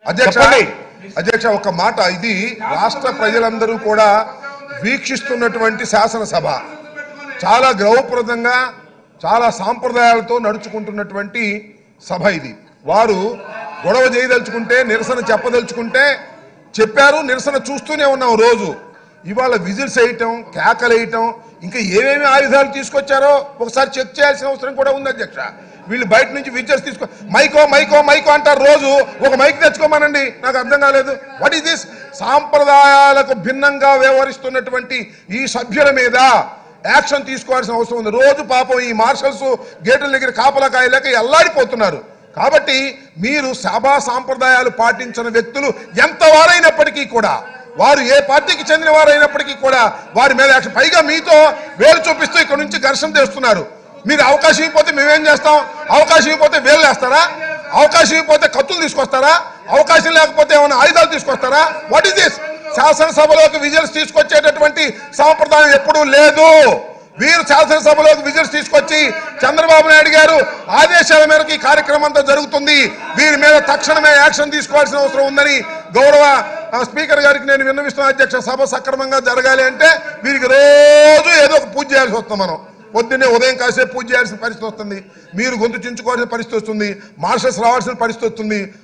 అధ్యక్ష చెప్పండి. అధ్యక్ష ఒక మాట ఇది రాష్ట్ర ప్రజలందరూ కూడా వీక్షిస్తున్నటువంటి శాసనసభ చాలా గౌరవప్రదంగా చాలా సాంప్రదాయాలతో నడుచుకుంటున్నటువంటి సభ ఇది వారు గొడవ చేయదలుచుకుంటే నిరసన చెప్పదలుచుకుంటే చెప్పారు నిరసన చూస్తూనే ఉన్నాం రోజు ఇవాళ విజిల్స్ వేయటం కేకలేయటం ఇంకా ఏమేమి ఆయుధాలు తీసుకొచ్చారో ఒకసారి చెక్ చేయాల్సిన అవసరం కూడా ఉంది అధ్యక్ష వీళ్ళు బయట నుంచి విజిల్స్ తీసుకో మైకో మైకో మైకో అంటారు రోజు ఒక మైక్ తెచ్చుకోమనండి నాకు అర్థం కాలేదు వాట్ ఈస్ దిస్ సాంప్రదాయాలకు భిన్నంగా వ్యవహరిస్తున్నటువంటి ఈ సభ్యుల మీద యాక్షన్ తీసుకోవాల్సిన అవసరం ఉంది రోజు పాపం ఈ మార్షల్స్ గేట్ల దగ్గర కాపలా కాయలేక ఎల్లాడిపోతున్నారు కాబట్టి మీరు సభా సాంప్రదాయాలు పాటించిన వ్యక్తులు ఎంత వారైనప్పటికీ కూడా వారు ఏ పార్టీకి చెందిన వారైనప్పటికీ కూడా వారి మీద యాక్షన్ పైగా మీతో వేలు చూపిస్తూ ఇక్కడ నుంచి ఘర్షణ తెస్తున్నారు మీరు అవకాశం ఇవ్వకపోతే మేమేం చేస్తాం అవకాశం ఇవ్వకపోతే వేలు వేస్తారా అవకాశం ఇవ్వకపోతే కత్తులు తీసుకొస్తారా అవకాశం లేకపోతే ఏమైనా ఆయుధాలు తీసుకొస్తారా వాట్ ఇస్ దిస్ శాసనసభలోకి విజిల్స్ తీసుకొచ్చేటటువంటి సాంప్రదాయం ఎప్పుడూ లేదు వీరు శాసనసభలోకి విజిల్స్ తీసుకొచ్చి చంద్రబాబు నాయుడు గారు ఆదేశాల మేరకు ఈ కార్యక్రమం అంతా జరుగుతుంది వీరి మీద తక్షణమే యాక్షన్ తీసుకోవాల్సిన అవసరం ఉందని గౌరవ ఆ, స్పీకర్ గారికి నేను విన్నవిస్తున్న అధ్యక్ష సభ సక్రమంగా జరగాలి అంటే వీరికి రోజు ఏదో ఒక పూజ చేయాల్సి వస్తుంది మనం పొద్దున్నే ఉదయం కాసేపు పూజ చేయాల్సిన పరిస్థితి వస్తుంది మీరు గొంతు చించుకోవాల్సిన పరిస్థితి వస్తుంది మార్షల్స్ రావాల్సిన పరిస్థితి వస్తుంది